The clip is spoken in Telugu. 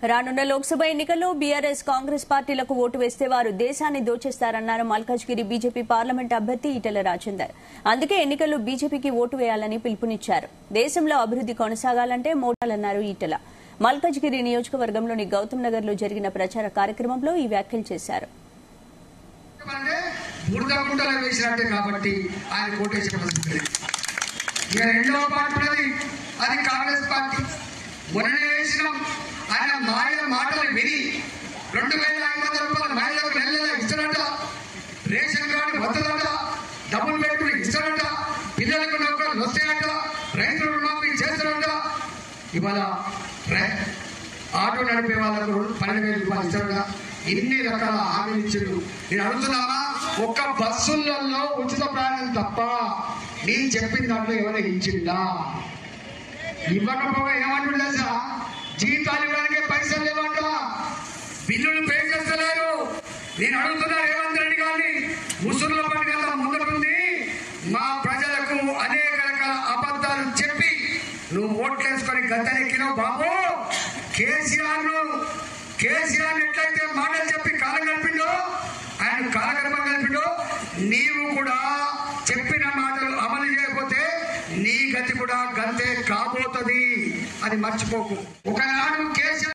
రానున్న లోక్సభ ఎన్నికల్లో బీఆర్ఎస్ కాంగ్రెస్ పార్టీలకు ఓటు వేస్తే వారు దేశాన్ని దోచేస్తారన్నారు మల్కాజ్గిరి బీజేపీ పార్లమెంట్ అభ్యర్థి ఈటెల రాజేందర్ అందుకే ఎన్నికల్లో బీజేపీకి ఓటు వేయాలని పిలుపునిచ్చారు దేశంలో అభివృద్ది కొనసాగాలంటే మోటాలన్నారు ఈటెల మల్కాజ్గిరి నియోజకవర్గంలోని గౌతమ్ నగర్ లో జరిగిన ప్రచార కార్యక్రమంలో ఈ వ్యాఖ్యలు చేశారు అంటే బురద గుంటలో వేసినట్టే కాబట్టి ఆయన కోటేసిన పరిస్థితి ఇక రెండవ పార్టీ ఉన్నది అది కాంగ్రెస్ పార్టీ మొన్ననే వేసినాం ఆయన మాయ మాటలు విని రెండు వేల ఐదు వందల రూపాయలు మహిళలకు నెల నెల ఇస్తారట రేషన్ కార్డు వద్దదట డబుల్ బెడ్రూమ్ ఇస్తారట పిల్లలకు నౌకలు వస్తాయట రైతులు రుణమాఫీ చేస్తారట ఇవాళ రే- ఆటో నడిపే వాళ్ళకు పన్నెండు వేల రూపాయలు ఇస్తారట ఇన్ని రకాల హామీలు ఇచ్చిండు నేను అడుగుతున్నావా ఒక్క బస్సులలో ఉచిత ప్రయాణం తప్ప నేను చెప్పిన దాంట్లో ఎవరైనా ఇచ్చిందా ఇవ్వకపోగా ఏమంటుండే సార్ జీతాలు ఇవ్వడానికి పైసలు లేవంట బిల్లులు పే చేస్తలేరు నేను అడుగుతున్నా రేవంత్ రెడ్డి గారిని ముసుగుల పండుగ ముందుకుంది మా ప్రజలకు అనేక రకాల అబద్ధాలు చెప్పి నువ్వు ఓట్లేసుకొని గద్దెనెక్కినావు బాబు కేసీఆర్ ను కేసీఆర్ ఎట్లయితే మాటలు చెప్పి కాలం గడిపిండో ఆయన కాలగర్భం గడిపిండో నీవు కూడా చెప్పిన మాటలు అమలు చేయకపోతే నీ గతి కూడా గంతే కాబోతుంది అది మర్చిపోకు ఒకనాడు